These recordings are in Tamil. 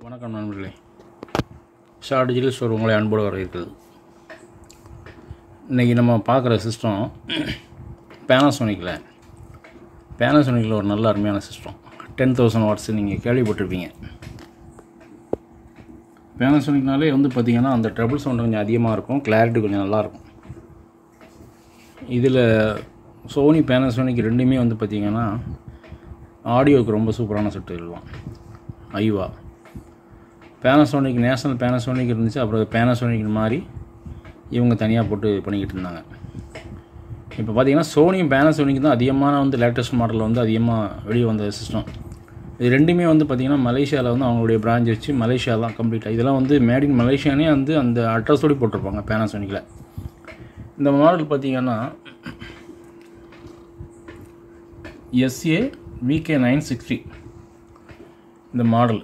வணக்கம் நண்பர்களே ஷா டிஜிட்டல் ஸ்டோர் உங்களை அன்போடு வரவேற்கிறது இன்றைக்கி நம்ம பார்க்குற சிஸ்டம் பேனாசோனிக்கில் பேனாசோனிக்கில் ஒரு நல்ல அருமையான சிஸ்டம் டென் தௌசண்ட் வாட்ஸ் நீங்கள் கேள்விப்பட்டிருப்பீங்க பேனாசோனிக்னாலே வந்து பார்த்திங்கன்னா அந்த ட்ரபிள் சவுண்ட் கொஞ்சம் அதிகமாக இருக்கும் கிளாரிட்டி கொஞ்சம் நல்லாயிருக்கும் இதில் சோனி பேனாசோனிக் ரெண்டுமே வந்து பார்த்திங்கன்னா ஆடியோவுக்கு ரொம்ப சூப்பரான செட்டு எழுதுவான் ஐவா பேனாசோனிக் நேஷனல் பேனாசோனிக் இருந்துச்சு அப்புறம் பேனாசோனிக் மாதிரி இவங்க தனியாக போட்டு பண்ணிக்கிட்டு இருந்தாங்க இப்போ பார்த்தீங்கன்னா சோனியும் பேனாசோனிக் தான் அதிகமான வந்து லேட்டஸ்ட் மாடலில் வந்து அதிகமாக வெளியே வந்த சிஸ்டம் இது ரெண்டுமே வந்து பார்த்திங்கன்னா மலேசியாவில் வந்து அவங்களுடைய பிரான்ச் வச்சு மலேசியா தான் கம்ப்ளீட்டாக இதெல்லாம் வந்து மேட் இன் மலேசியானே வந்து அந்த அட்ரஸோடு போட்டிருப்பாங்க பேனாசோனிக்கில் இந்த மாடல் பார்த்திங்கன்னா எஸ்ஏ விகே நைன் சிக்ஸ்டி இந்த மாடல்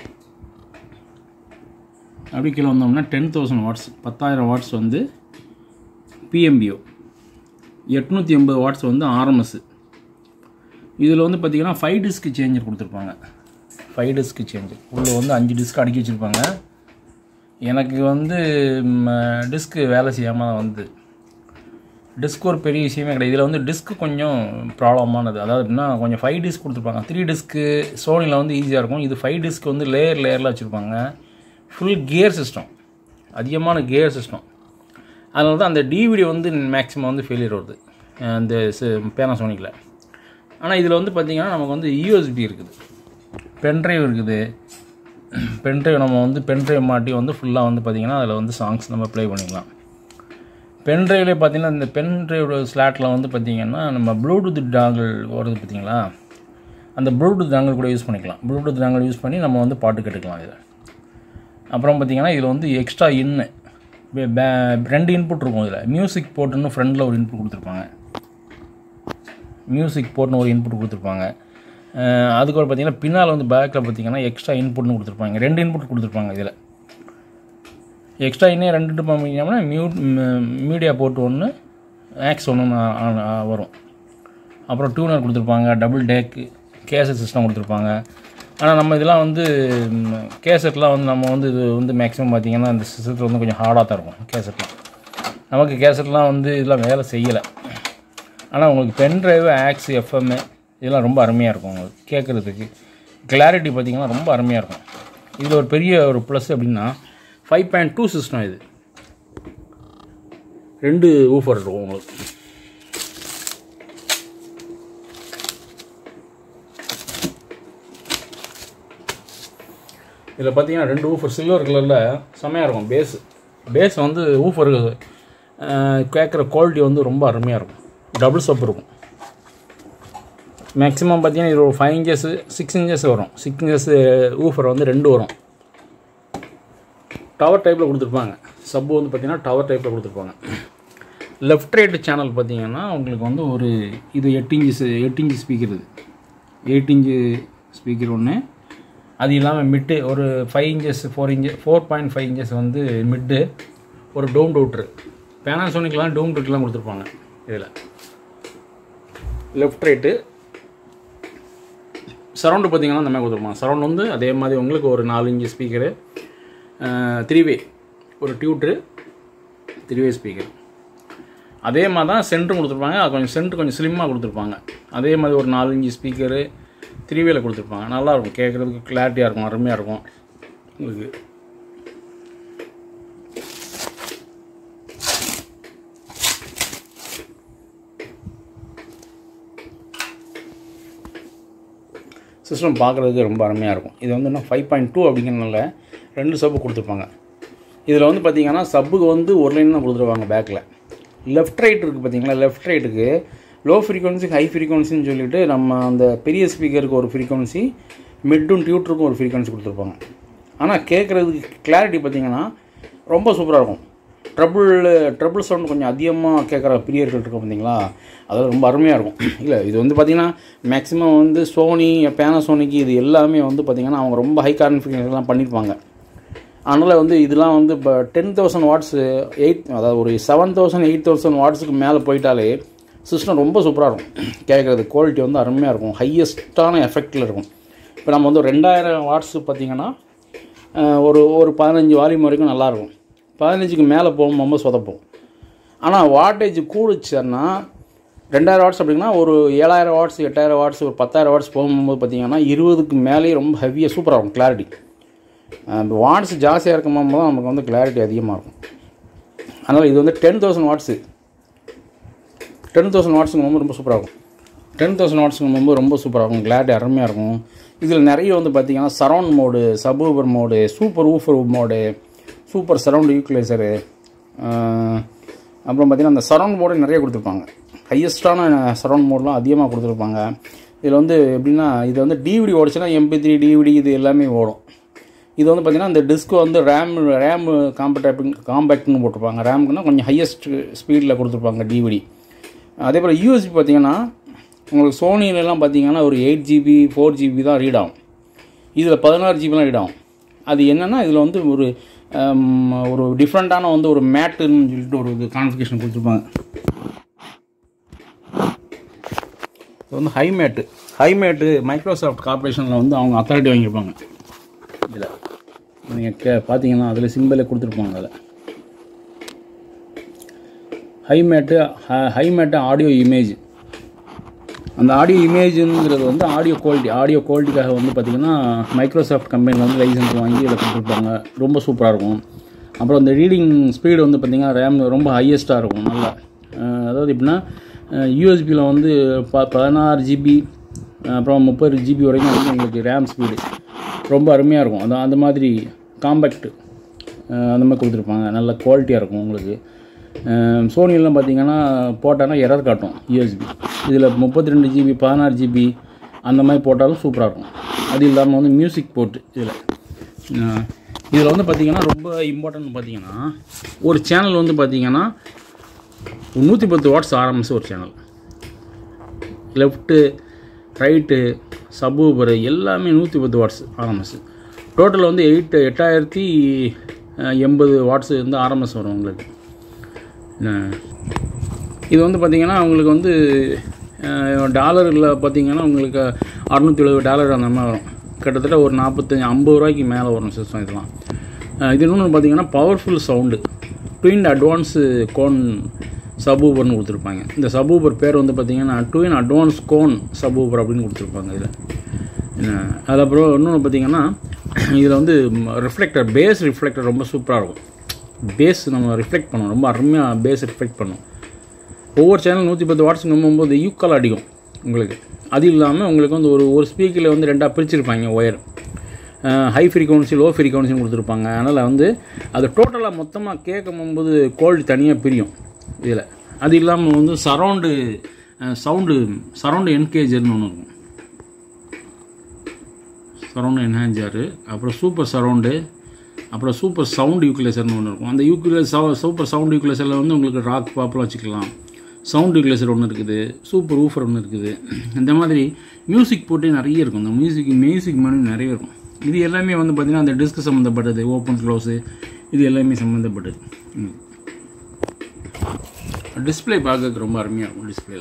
அப்படி கீழே வந்தோம்னா டென் தௌசண்ட் வாட்ஸ் பத்தாயிரம் வாட்ஸ் வந்து பிஎம்பிஓ எட்நூற்றி எண்பது வாட்ஸ் வந்து ஆர்எம்எஸ் இதில் வந்து பார்த்திங்கன்னா ஃபைவ் டிஸ்க் சேஞ்சர் கொடுத்துருப்பாங்க ஃபைவ் டிஸ்க் சேஞ்சர் உள்ளே வந்து அஞ்சு டிஸ்க் அடுக்கி வச்சுருப்பாங்க எனக்கு வந்து டிஸ்க்கு வேலை செய்யாமல் தான் வந்து டிஸ்க் ஒரு பெரிய விஷயமே கிடையாது இதில் வந்து டிஸ்க் கொஞ்சம் ப்ராப்ளமானது அதாவது எப்படின்னா கொஞ்சம் ஃபைவ் டிஸ்க் கொடுத்துருப்பாங்க த்ரீ டிஸ்க்கு சோனியில் வந்து ஈஸியாக இருக்கும் இது ஃபைவ் டிஸ்க் வந்து லேயர் லேயரில் வச்சுருப்பாங்க ஃபுல் கியர் சிஸ்டம் அதிகமான கியர் சிஸ்டம் அதனால தான் அந்த டிவிடி வந்து மேக்ஸிமம் வந்து ஃபெயிலியர் வருது அந்த பேனாசோனிக்கில் ஆனால் இதில் வந்து பார்த்திங்கன்னா நமக்கு வந்து யூஎஸ்பி இருக்குது பென்ட்ரைவ் இருக்குது பென்ட்ரைவ் நம்ம வந்து பென்ட்ரைவ் மாட்டி வந்து ஃபுல்லாக வந்து பார்த்திங்கன்னா அதில் வந்து சாங்ஸ் நம்ம ப்ளே பண்ணிக்கலாம் பென்ட்ரைவ்லேயே பார்த்தீங்கன்னா இந்த பென்ட்ரைவ் ஸ்லாட்டில் வந்து பார்த்திங்கன்னா நம்ம ப்ளூடூத் டாங்கிள் வருது பார்த்தீங்களா அந்த ப்ளூடூத் டாங்கிள் கூட யூஸ் பண்ணிக்கலாம் ப்ளூடூத் டாங்கிள் யூஸ் பண்ணி நம்ம வந்து பாட்டு கேட்டுக்கலாம் இதில் அப்புறம் பார்த்திங்கன்னா இதில் வந்து எக்ஸ்ட்ரா இன்னு ரெண்டு இன்புட் இருக்கும் இதில் மியூசிக் போட்டுன்னு ஃப்ரண்டில் ஒரு இன்புட் கொடுத்துருப்பாங்க மியூசிக் போட்டுன்னு ஒரு இன்புட் கொடுத்துருப்பாங்க அதுக்கப்புறம் பார்த்திங்கன்னா பின்னால் வந்து பேக்கில் பார்த்திங்கன்னா எக்ஸ்ட்ரா இன்புட்னு கொடுத்துருப்பாங்க ரெண்டு இன்புட் கொடுத்துருப்பாங்க இதில் எக்ஸ்ட்ரா இன்னும் ரெண்டு பண்ணிங்கன்னா மியூட் மீடியா போட்டு ஒன்று ஆக்ஸ் ஒன்று வரும் அப்புறம் டியூனர் கொடுத்துருப்பாங்க டபுள் டேக்கு கேசட் சிஸ்டம் கொடுத்துருப்பாங்க ஆனால் நம்ம இதெல்லாம் வந்து கேசட்லாம் வந்து நம்ம வந்து இது வந்து மேக்ஸிமம் பார்த்திங்கன்னா இந்த சிஸ்டத்தில் வந்து கொஞ்சம் ஹார்டாக தான் இருக்கும் கேசட்லாம் நமக்கு கேசட்லாம் வந்து இதெல்லாம் வேலை செய்யலை ஆனால் உங்களுக்கு பென் ட்ரைவ் ஆக்ஸ் எஃப்எம்மு இதெல்லாம் ரொம்ப அருமையாக இருக்கும் உங்களுக்கு கேட்குறதுக்கு கிளாரிட்டி பார்த்திங்கன்னா ரொம்ப அருமையாக இருக்கும் இதில் ஒரு பெரிய ஒரு ப்ளஸ் அப்படின்னா ஃபைவ் பாயிண்ட் டூ சிஸ்டம் இது ரெண்டு ஊஃபர் இருக்கும் உங்களுக்கு இதில் பார்த்தீங்கன்னா ரெண்டு ஊஃபர் சில்வர் கலரில் செம்மையாக இருக்கும் பேஸ் பேஸ் வந்து ஊஃபர் கேட்குற குவாலிட்டி வந்து ரொம்ப அருமையாக இருக்கும் டபுள் சப் இருக்கும் மேக்ஸிமம் பார்த்தீங்கன்னா இது ஒரு ஃபைவ் இன்ச்சஸ் சிக்ஸ் இன்ச்சஸ் வரும் சிக்ஸ் இன்ச்சஸ் ஊஃபர் வந்து ரெண்டு வரும் டவர் டைப்பில் கொடுத்துருப்பாங்க சப்பு வந்து பார்த்திங்கன்னா டவர் டைப்பில் கொடுத்துருப்பாங்க லெஃப்ட் ரைட்டு சேனல் பார்த்தீங்கன்னா உங்களுக்கு வந்து ஒரு இது எட்டு இன்ச்சு எட்டு இன்ச்சு ஸ்பீக்கர் இது எயிட் இன்ச்சு ஸ்பீக்கர் ஒன்று அது இல்லாமல் மிட்டு ஒரு five inches four inch four point five inches வந்து மிட்டு ஒரு டோம் டவுட்ரு பேனாசோனிக்லாம் டோம் டவுட்லாம் கொடுத்துருப்பாங்க இதில் லெஃப்ட் ரைட்டு சரௌண்டு பார்த்தீங்கன்னா அந்த மாதிரி கொடுத்துருப்பாங்க சரௌண்ட் வந்து அதே மாதிரி உங்களுக்கு ஒரு நாலு இன்ச்சு ஸ்பீக்கரு த்ரீ வே ஒரு டியூட்ரு த்ரீ வே ஸ்பீக்கர் அதே மாதிரி தான் சென்ட்ரும் கொடுத்துருப்பாங்க அது கொஞ்சம் சென்ட்ரு கொஞ்சம் ஸ்லிம்மாக கொடுத்துருப்பாங்க அதே மாதிரி ஒரு நாலு இன்ச்சு ஸ்பீக்கரு த்ரீ வேல கொடுத்துருப்பாங்க நல்லாயிருக்கும் கேட்குறதுக்கு கிளாரிட்டியாக இருக்கும் அருமையாக இருக்கும் உங்களுக்கு சிஸ்டம் பார்க்குறதுக்கு ரொம்ப அருமையாக இருக்கும் இது வந்து இன்னும் ஃபைவ் பாயிண்ட் டூ அப்படிங்கிறனால ரெண்டு சப்பு கொடுத்துருப்பாங்க இதில் வந்து பார்த்திங்கன்னா சப்புக்கு வந்து ஒரு லைன் தான் கொடுத்துருவாங்க பேக்கில் லெஃப்ட் ரைட் இருக்குது பார்த்தீங்களா லெஃப்ட் ரைட்டுக்கு லோ ஃப்ரீக்வன்சி ஹை ஃப்ரீக்வன்சின்னு சொல்லிவிட்டு நம்ம அந்த பெரிய ஸ்பீக்கருக்கு ஒரு ஃப்ரீக்வன்சி மிட்டும் டியூட்டருக்கும் ஒரு ஃப்ரீக்வன்சி கொடுத்துருப்பாங்க ஆனால் கேட்குறதுக்கு கிளாரிட்டி பார்த்திங்கன்னா ரொம்ப சூப்பராக இருக்கும் ட்ரபுள் ட்ரபுள் சவுண்ட் கொஞ்சம் அதிகமாக கேட்குற பிரியர்கள் இருக்கும் பார்த்தீங்களா அதெல்லாம் ரொம்ப அருமையாக இருக்கும் இல்லை இது வந்து பார்த்திங்கன்னா மேக்ஸிமம் வந்து சோனி பேனாசோனிக்கு இது எல்லாமே வந்து பார்த்திங்கன்னா அவங்க ரொம்ப ஹை கான்ஃபிகரேஷன்லாம் பண்ணியிருப்பாங்க அதனால் வந்து இதெல்லாம் வந்து இப்போ டென் தௌசண்ட் வாட்ஸ் எயிட் அதாவது ஒரு செவன் தௌசண்ட் எயிட் தௌசண்ட் வாட்ஸுக்கு மேலே போயிட்டாலே சிஸ்டம் ரொம்ப சூப்பராக இருக்கும் கேட்குறது குவாலிட்டி வந்து அருமையாக இருக்கும் ஹையஸ்ட்டான எஃபெக்டில் இருக்கும் இப்போ நம்ம வந்து ரெண்டாயிரம் வாட்ஸ் பார்த்திங்கன்னா அஹ், ஒரு ஒரு பதினஞ்சு வால்யூம் வரைக்கும் நல்லாயிருக்கும் பதினஞ்சுக்கு மேலே போகும் ரொம்ப சொதப்போம் ஆனால் வாட்டேஜ் கூடுச்சுன்னா ரெண்டாயிரம் வாட்ஸ் அப்படின்னா ஒரு ஏழாயிரம் வாட்ஸ் எட்டாயிரம் வாட்ஸ் ஒரு பத்தாயிரம் வாட்ஸ் போகும்போது பார்த்தீங்கன்னா இருபதுக்கு மேலேயே ரொம்ப ஹெவியாக சூப்பராக இருக்கும் கிளாரிட்டி வாட்ஸ் ஜாஸ்தியாக இருக்கும் போது தான் நமக்கு வந்து கிளாரிட்டி அதிகமாக இருக்கும் அதனால் இது வந்து ten thousand watts ten thousand வாட்ஸுங்க ரொம்ப ரொம்ப சூப்பராக இருக்கும் டென் தௌசண்ட் வாட்ஸுங்க ரொம்ப ரொம்ப சூப்பராக இருக்கும் கிளாரிட்டி அருமையாக இருக்கும் இதில் நிறைய வந்து பார்த்தீங்கன்னா surround mode subwoofer mode super woofer mode super surround equalizer அப்புறம் பார்த்தீங்கன்னா அந்த சரவுண்ட் மோடு நிறைய கொடுத்துருப்பாங்க ஹையஸ்டான சரவுண்ட் மோட்லாம் அதிகமாக கொடுத்துருப்பாங்க இதில் வந்து எப்படின்னா இது வந்து டிவிடி ஓடிச்சுன்னா எம்பி த்ரீ டிவிடி இது எல்லாமே ஓடும் இது வந்து பார்த்திங்கன்னா இந்த டிஸ்க் வந்து ரேம் ரேம் காம்பேக்டிங் காம்பேக்ட்னு போட்டிருப்பாங்க ரேமுக்குன்னா கொஞ்சம் ஹையஸ்ட் ஸ்பீடில் கொடுத்துருப்பாங்க டிவிடி அதே போல் யூஎஸ்பி பார்த்தீங்கன்னா உங்களுக்கு சோனிலலாம் பார்த்தீங்கன்னா ஒரு எயிட் ஜிபி ஃபோர் ஜிபி தான் ரீட் ஆகும் இதில் பதினாறு ஜிபிலாம் ரீட் ஆகும் அது என்னென்னா இதில் வந்து ஒரு ஹம், ஒரு டிஃப்ரெண்ட்டான வந்து ஒரு மேட்டுன்னு சொல்லிட்டு ஒரு இது கான்ஃபிகேஷன் கொடுத்துருப்பாங்க இது வந்து ஹைமேட்டு ஹைமேட்டு மைக்ரோசாஃப்ட் கார்பரேஷனில் வந்து அவங்க அத்தாரிட்டி வாங்கியிருப்பாங்க இதில் நீங்கள் கே பார்த்தீங்கன்னா அதில் சிம்பிளே கொடுத்துருப்பாங்க அதில் ஹைமேட்டு ஹைமேட்டு ஆடியோ இமேஜ் அந்த ஆடியோ இமேஜுங்கிறது வந்து ஆடியோ குவாலிட்டி ஆடியோ குவாலிட்டிக்காக வந்து பார்த்திங்கன்னா மைக்ரோசாஃப்ட் கம்பெனியில் வந்து லைசன்ஸ் வாங்கி இதில் கொடுத்துருப்பாங்க ரொம்ப சூப்பராக இருக்கும் அப்புறம் இந்த ரீடிங் ஸ்பீடு வந்து பார்த்திங்கன்னா ரேம் ரொம்ப ஹையஸ்ட்டாக இருக்கும் நல்லா அஹ் அதாவது எப்படின்னா யூஎஸ்பியில் வந்து ப பதினாறு ஜிபி அப்புறம் முப்பது ஜிபி வரைக்கும் வந்து உங்களுக்கு ரேம் ஸ்பீடு ரொம்ப அருமையாக இருக்கும் அது அந்த மாதிரி காம்பேக்ட் அந்த மாதிரி கொடுத்துருப்பாங்க நல்ல குவாலிட்டியாக இருக்கும் உங்களுக்கு சோனியெல்லாம் பார்த்தீங்கன்னா போட்டாங்கன்னா எரர் காட்டும் யூஎஸ்பி இதில் முப்பத்தி ரெண்டு ஜிபி பதினாறு ஜிபி அந்த மாதிரி போட்டாலும் சூப்பராக இருக்கும் அது இல்லாமல் வந்து மியூசிக் போட்டு இதில் இதில் வந்து பார்த்தீங்கன்னா ரொம்ப இம்பார்ட்டன்ட் பார்த்தீங்கன்னா ஒரு சேனல் வந்து பார்த்தீங்கன்னா நூற்றி பத்து வாட்ஸ் ஆரம்பிச்சு ஒரு சேனல் லெஃப்ட்டு ரைட்டு சபூபரு எல்லாமே நூற்றி பத்து வாட்ஸ் ஆர்எம்எஸ் டோட்டல் வந்து எயிட் எட்டாயிரத்தி அஹ், எண்பது வாட்ஸ் வந்து ஆர்எம்எஸ் வரும் உங்களுக்கு அஹ், இது வந்து பார்த்திங்கன்னா உங்களுக்கு வந்து டாலரில் பார்த்தீங்கன்னா உங்களுக்கு அறநூற்றி எழுபது டாலர் அந்த மாதிரி வரும் கிட்டத்தட்ட ஒரு நாற்பத்தஞ்சு ஐம்பது ரூபாய்க்கு மேலே வரும் சிஸ்டம் இதெல்லாம் அஹ், இது இன்னொன்று பார்த்தீங்கன்னா powerful sound twin advance cone சபூபர்னு கொடுத்துருப்பாங்க இந்த சபூபர் பேர் வந்து பார்த்தீங்கன்னா ட்வின் அட்வான்ஸ் கோன் சபூபர் அப்படின்னு கொடுத்துருப்பாங்க இதில் அது அப்புறம் இன்னொன்று பார்த்தீங்கன்னா இதில் வந்து ரிஃப்ளெக்டர் பேஸ் ரிஃப்ளெக்டர் ரொம்ப சூப்பராக இருக்கும் பேஸ் நம்ம ரிஃப்ளெக்ட் பண்ணோம் ரொம்ப அருமையாக பேஸ் ரிஃப்ளெக்ட் பண்ணும் ஒவ்வொரு சேனல் நூற்றி பத்து வாட்ஸ் போகும்போது ஈக்குவல் அடிக்கும் உங்களுக்கு அது இல்லாமல் உங்களுக்கு வந்து ஒரு ஒரு ஸ்பீக்கரில் வந்து ரெண்டாக பிரிச்சிருப்பாங்க ஒயர் ஹை ஃப்ரீக்வன்சி லோ ஃப்ரீக்வன்சின்னு கொடுத்துருப்பாங்க அதனால் வந்து அது டோட்டலாக மொத்தமாக கேட்கும் போது குவாலிட்டி தனியாக பிரியும் இதில் அது இல்லாமல் வந்து சரவுண்டு சவுண்டு சரவுண்டு என்கேஜர்னு ஒன்று இருக்கும் சரவுண்டு என்ஹான்ஜரு அப்புறம் சூப்பர் சரவுண்டு அப்புறம் சூப்பர் சவுண்ட் யூக்குலேசர்னு ஒன்று இருக்கும் அந்த யூக்குலேஸ் சூப்பர் சவுண்ட் யூக்குலேசரில் வந்து உங்களுக்கு ராக் பாப்பெலாம் வச்சுக்கலாம் சவுண்ட் யூக்குலேசர் ஒன்று இருக்குது சூப்பர் ஊஃபர் ஒன்று இருக்குது இந்த மாதிரி மியூசிக் போட்டு நிறைய இருக்கும் இந்த மியூசிக் மியூசிக் மெனு நிறைய இருக்கும் இது எல்லாமே வந்து பார்த்திங்கன்னா அந்த டிஸ்க் சம்மந்தப்பட்டது ஓப்பன் க்ளோஸு இது எல்லாமே சம்மந்தப்பட்டது டிஸ்பிளே பார்க்கறதுக்கு ரொம்ப அருமையாக இருக்கும் டிஸ்பிளேல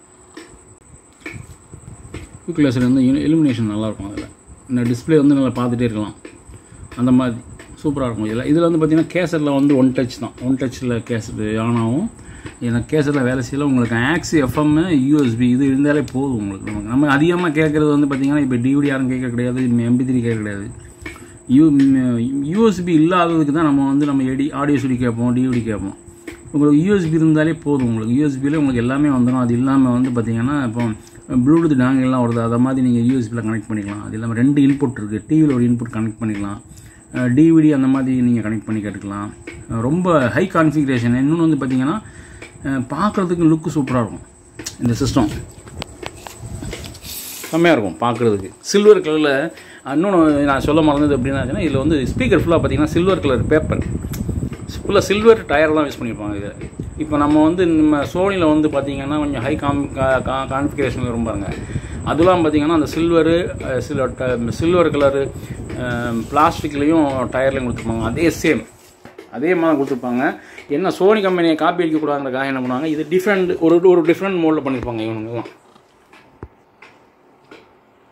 யூக்குலேசர் வந்து எலிமினேஷன் நல்லாயிருக்கும் அதில் இந்த டிஸ்பிளே வந்து நல்லா பார்த்துட்டே இருக்கலாம் அந்த மாதிரி சூப்பராக இருக்கும் இதில் இதில் வந்து பார்த்திங்கன்னா கேசரில் வந்து ஒன் டச் தான் ஒன் டச்சில் கேசட் ஆன் ஆகும் எனக்கு கேசரில் வேலை செய்யல உங்களுக்கு ஆக்சி எஃப்எம் யூஎஸ்பி இது இருந்தாலே போதும் உங்களுக்கு நமக்கு நம்ம அதிகமாக கேட்குறது வந்து பார்த்திங்கன்னா இப்போ டிவிடி யாரும் கேட்க கிடையாது எம்பி த்ரீ கேட்க கிடையாது யூ யூஎஸ்பி இல்லாததுக்கு தான் நம்ம வந்து நம்ம எடி ஆடியோ சொல்லி கேட்போம் டிவிடி கேட்போம் உங்களுக்கு யூஎஸ்பி இருந்தாலே போதும் உங்களுக்கு யூஎஸ்பியில் உங்களுக்கு எல்லாமே வந்துடும் அது இல்லாமல் வந்து பார்த்தீங்கன்னா இப்போ ப்ளூடூத் டாங்கெல்லாம் வருது அதை மாதிரி நீங்கள் யூஎஸ்பியில் கனெக்ட் பண்ணிக்கலாம் அது இல்லாமல் ரெண்டு இன்புட் இருக்குது டிவியில் ஒரு இன்புட் கனெக்ட் பண்ணிக்கலாம் டிவிடி அந்த மாதிரி நீங்கள் கனெக்ட் பண்ணி கேட்டுக்கலாம் அஹ் ரொம்ப ஹை கான்ஃபிகரேஷன் இன்னொன்று வந்து பார்த்தீங்கன்னா பார்க்குறதுக்கு லுக்கு சூப்பராக இருக்கும் இந்த சிஸ்டம் செம்மையாக இருக்கும் பார்க்குறதுக்கு சில்வர் கலரில் இன்னொன்று நான் சொல்ல மறந்தது அப்படின்னா இதில் வந்து ஸ்பீக்கர் ஃபுல்லாக பார்த்தீங்கன்னா சில்வர் கலர் பேப்பர் ஃபுல்லாக சில்வர் டயர் தான் யூஸ் பண்ணியிருப்பாங்க இதில் இப்போ நம்ம வந்து நம்ம சோனியில் வந்து பார்த்தீங்கன்னா கொஞ்சம் ஹை காம் கான்ஃபிகரேஷன் வரும்பாங்க அதெல்லாம் பார்த்தீங்கன்னா அந்த சில்வரு சில்வர் சில்வர் கலரு பிளாஸ்டிக்லேயும் டயர்லையும் கொடுத்துருப்பாங்க அதே சேம் அதே மாதிரி கொடுத்துருப்பாங்க என்ன சோனி கம்பெனியை காப்பி அடிக்கக்கூடாதுங்கிறக்காக என்ன பண்ணுவாங்க இது டிஃப்ரெண்ட் ஒரு ஒரு டிஃப்ரெண்ட் மோடில் பண்ணியிருப்பாங்க இவனுங்கலாம்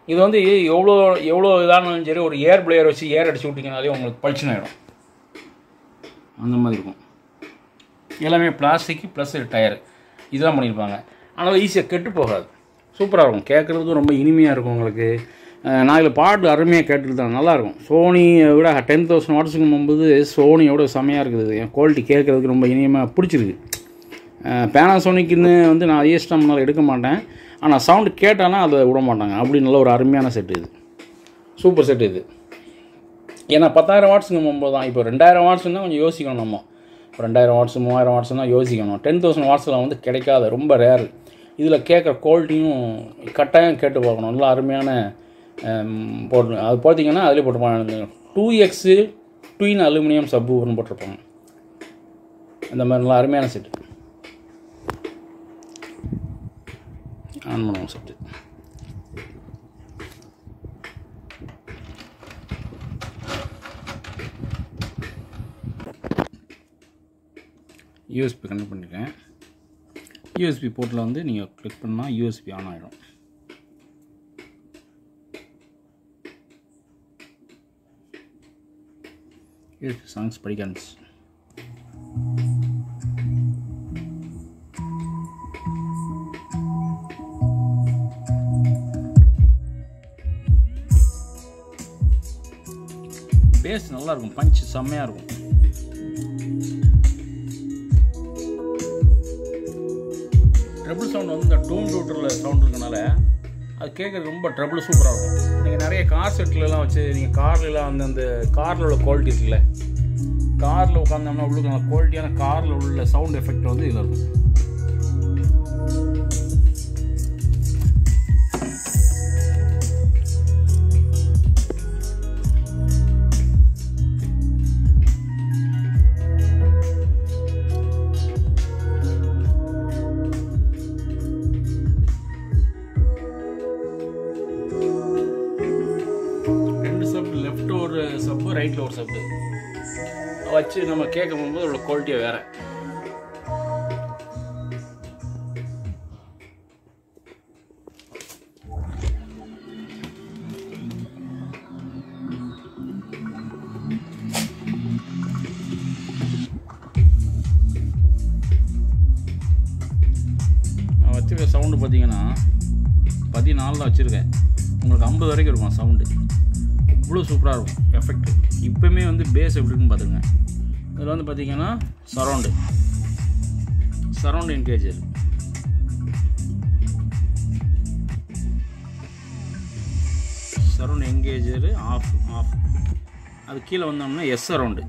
இது வந்து எவ்வளோ எவ்வளோ இதானாலும் சரி ஒரு ஏர் பிளேயர் வச்சு ஏர் அடிச்சு விட்டிங்கனாலே உங்களுக்கு பளிச்சுன்னு ஆகிடும் அந்த மாதிரி இருக்கும் எல்லாமே பிளாஸ்டிக் ப்ளஸ் டயர் இதெல்லாம் பண்ணியிருப்பாங்க ஆனால் ஈஸியாக கெட்டு போகாது சூப்பராக இருக்கும் கேட்குறதுக்கும் ரொம்ப இனிமையாக இருக்கும் உங்களுக்கு அஹ் நான் இதில் பாட்டு அருமையாக கேட்டுட்டு தான் நல்லாயிருக்கும் சோனியை விட டென் தௌசண்ட் வாட்ஸுக்கு போகும்போது சோனியோட செமையாக இருக்குது என் குவாலிட்டி கேட்குறதுக்கு ரொம்ப இனிமையாக பிடிச்சிருக்கு பேனாசோனிக்குன்னு வந்து நான் ஐஎஸ் டம்னால் எடுக்க மாட்டேன் ஆனால் சவுண்டு கேட்டாலும் அதை விட மாட்டாங்க அப்படி நல்ல ஒரு அருமையான செட்டு இது சூப்பர் செட் இது ஏன்னா பத்தாயிரம் வாட்ஸுங்க போகும்போது தான் இப்போ ரெண்டாயிரம் வாட்ஸ்னா கொஞ்சம் யோசிக்கணும் நம்ம இப்போ ரெண்டாயிரம் வாட்ஸ் மூவாயிரம் வாட்ஸ்னா யோசிக்கணும் டென் தௌசண்ட் வாட்ஸில் வந்து கிடைக்காது ரொம்ப ரேர் இதில் கேட்குற குவாலிட்டியும் கட்டாயம் கேட்டு பார்க்கணும் நல்ல அருமையான ஹம், போட்டு அது பார்த்தீங்கன்னா அதிலே போட்டுருப்பாங்க டூ எக்ஸு ட்வின் அலுமினியம் சப் ஊர்னு போட்டிருப்பாங்க அந்த மாதிரி நல்லா அருமையான செட்டு ஆன் பண்ணுவோம் செட்டு யூஎஸ்பி கனெக்ட் பண்ணியிருக்கேன் யூஎஸ்பி போர்ட்டில் வந்து நீங்கள் கிளிக் பண்ணால் யூஎஸ்பி ஆன் ஆகிடும் யூஎஸ்பி சாங்ஸ் படிக்க ஆரம்பிச்சு பேஸ் நல்லா இருக்கும் பஞ்ச் செம்மையாக இருக்கும் ட்ரபிள் சவுண்ட் வந்து இந்த டோன் ரூட்டரில் சவுண்ட் இருக்கனால அது கேட்குறது ரொம்ப ட்ரபிள் சூப்பராக இருக்கும் நீங்கள் நிறைய கார் செட்லலாம் வச்சு நீங்கள் கார்லலாம் வந்து அந்த காரில் உள்ள குவாலிட்டி இருக்குல்ல காரில் உட்காந்தோம்னா உள்ளுக்கு நல்ல குவாலிட்டியான காரில் உள்ள சவுண்ட் எஃபெக்ட் வந்து இதில் இருக்கும் ரெண்டு சப் லெஃப்ட் ஒரு சப்பு ரைட்டில் ஒரு சப்பு வச்சு நம்ம கேட்க போகும்போது அதோட குவாலிட்டியை வேற நான் வச்சிருக்க சவுண்டு பார்த்தீங்கன்னா பதினாலு தான் வச்சுருக்கேன் உங்களுக்கு ஐம்பது வரைக்கும் இருக்கும் சவுண்டு அவ்வளோ சூப்பராக இருக்கும் எஃபெக்ட் இப்போயுமே வந்து பேஸ் எப்படி இருக்குன்னு பார்த்துங்க இதில் வந்து பார்த்தீங்கன்னா surround surround enhancer surround enhancer off off அது கீழே வந்தோம்னா எஸ் சரௌண்டு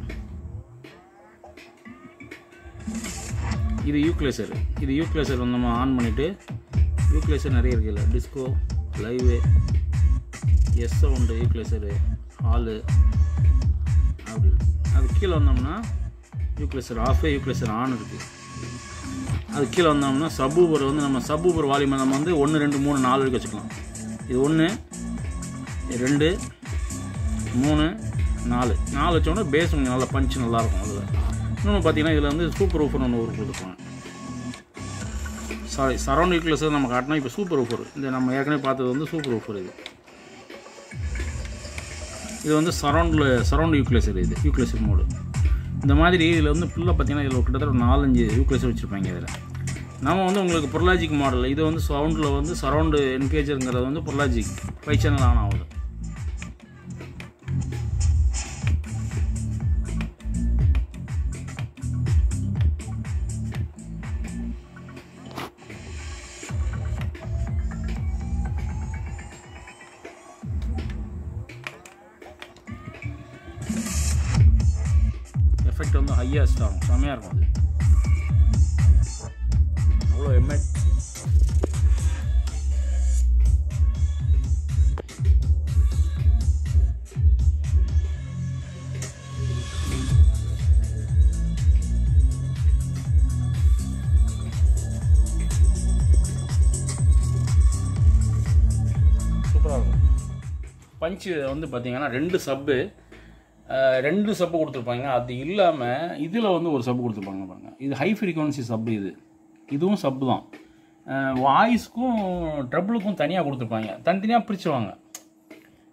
இது யூக்லேசர் இது யூக்லேசர் வந்து நம்ம ஆன் பண்ணிவிட்டு யூக்லேசர் நிறைய இருக்குல்ல disco live S sound equalizer hall அப்படி இருக்கு அது கீழே வந்தோம்னா யூக்லேசர் ஆஃபே யூக்லேசர் ஆன் இருக்குது அது கீழே வந்தோம்னா சபூபர் வந்து நம்ம சபூபர் வால்யூமை நம்ம வந்து ஒன்று ரெண்டு மூணு நாலு வரைக்கும் வச்சுக்கலாம் இது ஒன்று ரெண்டு மூணு நாலு நாலு வச்சோன்னா பேஸ் கொஞ்சம் நல்லா பஞ்சு நல்லாயிருக்கும் அதில் இன்னொன்று பார்த்தீங்கன்னா இதில் வந்து சூப்பர் ஊஃபர் ஒன்று ஒரு கொடுத்துருப்பாங்க சாரி சரௌண்ட் யூக்லெஸ் நம்ம காட்டினா இப்போ சூப்பர் ஊஃபர் இந்த நம்ம ஏற்கனவே பார்த்தது வந்து சூப்பர் ஊஃபர் இது இது வந்து சரௌண்டில் சரௌண்ட் யூக்லேசர் இது யூக்லேசர் மோடு இந்த மாதிரி இதில் வந்து ஃபுல்லாக பார்த்தீங்கன்னா இதில் கிட்டத்தட்ட ஒரு நாலஞ்சு யூக்லேசர் வச்சுருப்பாங்க இதில் நம்ம வந்து உங்களுக்கு பொருளாஜிக் மாடல் இது வந்து சவுண்டில் வந்து சரௌண்டு என்கேஜருங்கிறது வந்து பொருளாஜிக் ஃபைவ் சேனல் ஆன் ஆகுது எஃபெக்ட் வந்து ஹையஸ்ட் ஆகும் செம்மையாக இருக்கும் அது அவ்வளோ எம்ஐ சூப்பராக இருக்கும் பஞ்சு வந்து பார்த்தீங்கன்னா ரெண்டு சப்பு ரெண்டு சப்பு கொடுத்துருப்பாங்க அது இல்லாமல் இதில் வந்து ஒரு சப்பு கொடுத்துருப்பாங்க பாருங்க இது ஹை ஃப்ரீக்வன்சி சப்பு இது இதுவும் சப்பு தான் வாய்ஸ்க்கும் ட்ரபிளுக்கும் தனியாக கொடுத்துருப்பாங்க தனித்தனியாக பிரிச்சுவாங்க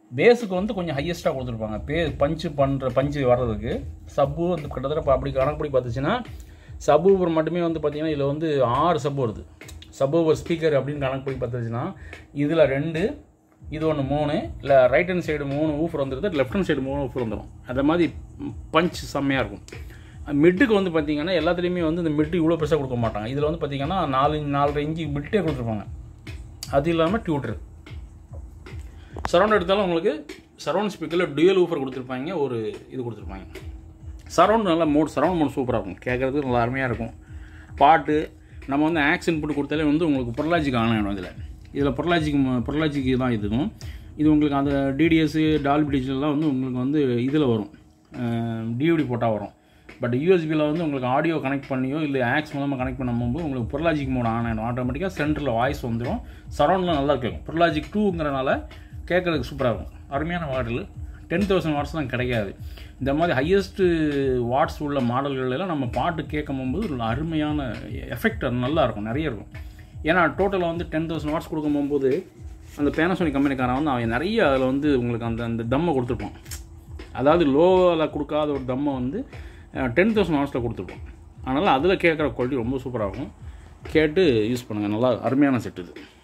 பேஸுக்கு வந்து கொஞ்சம் ஹையஸ்ட்டாக கொடுத்துருப்பாங்க பே பஞ்சு பண்ணுற பஞ்சு வர்றதுக்கு சப்பு வந்து கிட்டத்தட்ட இப்போ அப்படி கணக்குப்படி பார்த்துச்சுன்னா சப் ஊவர் மட்டுமே வந்து பார்த்தீங்கன்னா இதில் வந்து ஆறு சப் வருது சப் ஊவர் ஸ்பீக்கர் அப்படின்னு கணக்குப்படி பார்த்துச்சுன்னா இதில் ரெண்டு இது ஒன்று மூணு இல்லை ரைட் ஹேண்ட் சைடு மூணு ஊஃபர் வந்துடுது லெஃப்ட் ஹேண்ட் சைடு மூணு ஊஃபர் வந்துடும் அந்த மாதிரி பஞ்ச் செம்மையாக இருக்கும் மிட்டுக்கு வந்து பார்த்தீங்கன்னா எல்லாத்துலேயுமே வந்து இந்த மிட்டு இவ்வளோ பெருசாக கொடுக்க மாட்டாங்க இதில் வந்து பார்த்தீங்கன்னா நாலு நாலரை இன்ச்சு மிட்டே கொடுத்துருப்பாங்க அது இல்லாமல் டியூட்ரு சரௌண்ட் எடுத்தாலும் உங்களுக்கு சரௌண்ட் ஸ்பீக்கரில் டுயல் ஊஃபர் கொடுத்துருப்பாங்க ஒரு இது கொடுத்துருப்பாங்க சரௌண்ட் நல்லா மோட் சரௌண்ட் மோட் சூப்பராக இருக்கும் கேட்குறதுக்கு நல்லா அருமையாக இருக்கும் பாட்டு நம்ம வந்து ஆக்ஷன் போட்டு கொடுத்தாலே வந்து உங்களுக்கு பொருளாஜிக்கு ஆன் ஆகிடும் இதில் இதில் பொருளாஜிக்கு பொருளாஜிக்கு தான் இதுவும் இது உங்களுக்கு அந்த டிடிஎஸ் டால்பி டிஜிட்டல்லாம் வந்து உங்களுக்கு வந்து இதில் வரும் டிவிடி போட்டால் வரும் பட் யூஎஸ்பியில் வந்து உங்களுக்கு ஆடியோ கனெக்ட் பண்ணியோ இல்லை ஆக்ஸ் மூலமாக கனெக்ட் பண்ணும்போது உங்களுக்கு பொருளாஜிக் மோட் ஆன் ஆகிடும் ஆட்டோமேட்டிக்காக சென்டரில் வாய்ஸ் வந்துடும் சரௌண்டில் நல்லா கேட்கும் பொருளாஜிக் டூங்கிறனால கேட்குறதுக்கு சூப்பராக இருக்கும் அருமையான மாடல் டென் தௌசண்ட் வாட்ஸ்லாம் கிடைக்காது இந்த மாதிரி ஹையஸ்ட்டு வாட்ஸ் உள்ள மாடல்கள் எல்லாம் நம்ம பாட்டு கேட்கும் போது ஒரு அருமையான எஃபெக்ட் நல்லா இருக்கும் நிறைய இருக்கும் ஏன்னா டோட்டலாக வந்து டென் தௌசண்ட் வாட்ஸ் கொடுக்கும் போகும்போது அந்த பேனசோனிக் கம்பெனிக்காரன் வந்து அவன் நிறைய அதில் வந்து உங்களுக்கு அந்த அந்த தம்மை கொடுத்துருப்பான் அதாவது லோவில் கொடுக்காத ஒரு தம்மை வந்து டென் தௌசண்ட் வாட்ஸில் கொடுத்துருப்போம் அதனால் அதில் கேட்குற குவாலிட்டி ரொம்ப சூப்பராக இருக்கும் கேட்டு யூஸ் பண்ணுங்கள் நல்லா அருமையான செட் இது